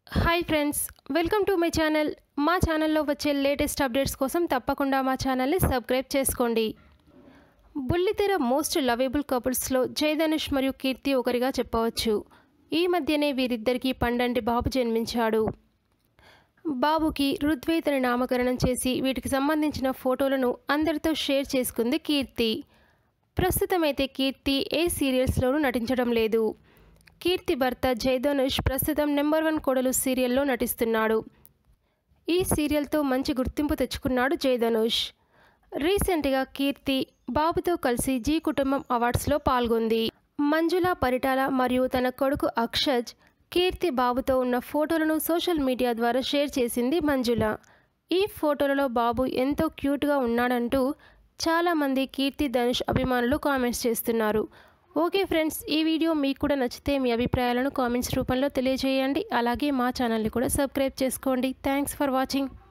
hi friends welcome to my channel మా ఛానల్లో వచ్చే లేటెస్ట్ అప్డేట్స్ కోసం తప్పకుండా మా ఛానల్ని సబ్స్క్రైబ్ చేసుకోండి బుల్లితెర మోస్ట్ లవేబుల్ కపుల్స్లో జయధనుష్ మరియు కీర్తి ఒకరిగా చెప్పవచ్చు ఈ మధ్యనే వీరిద్దరికీ పండంటి బాబు జన్మించాడు బాబుకి రుద్వేత్ అని నామకరణం చేసి వీటికి సంబంధించిన ఫోటోలను అందరితో షేర్ చేసుకుంది కీర్తి ప్రస్తుతమైతే కీర్తి ఏ సీరియల్స్లోనూ నటించడం లేదు కీర్తి భర్త జయధనుష్ ప్రస్తుతం నెంబర్ వన్ కోడలు సీరియల్లో నటిస్తున్నాడు ఈ సీరియల్తో మంచి గుర్తింపు తెచ్చుకున్నాడు జయధనుష్ రీసెంట్గా కీర్తి బాబుతో కలిసి జీ కుటుంబం అవార్డ్స్లో పాల్గొంది మంజుల పరిటాల మరియు తన కొడుకు అక్షజ్ కీర్తి బాబుతో ఉన్న ఫోటోలను సోషల్ మీడియా ద్వారా షేర్ చేసింది మంజుల ఈ ఫోటోలలో బాబు ఎంతో క్యూట్గా ఉన్నాడంటూ చాలామంది కీర్తి ధనుష్ అభిమానులు కామెంట్స్ చేస్తున్నారు ఓకే ఫ్రెండ్స్ ఈ వీడియో మీకు కూడా నచ్చితే మీ అభిప్రాయాలను కామెంట్స్ రూపంలో తెలియజేయండి అలాగే మా ఛానల్ని కూడా సబ్స్క్రైబ్ చేసుకోండి థ్యాంక్స్ ఫర్ వాచింగ్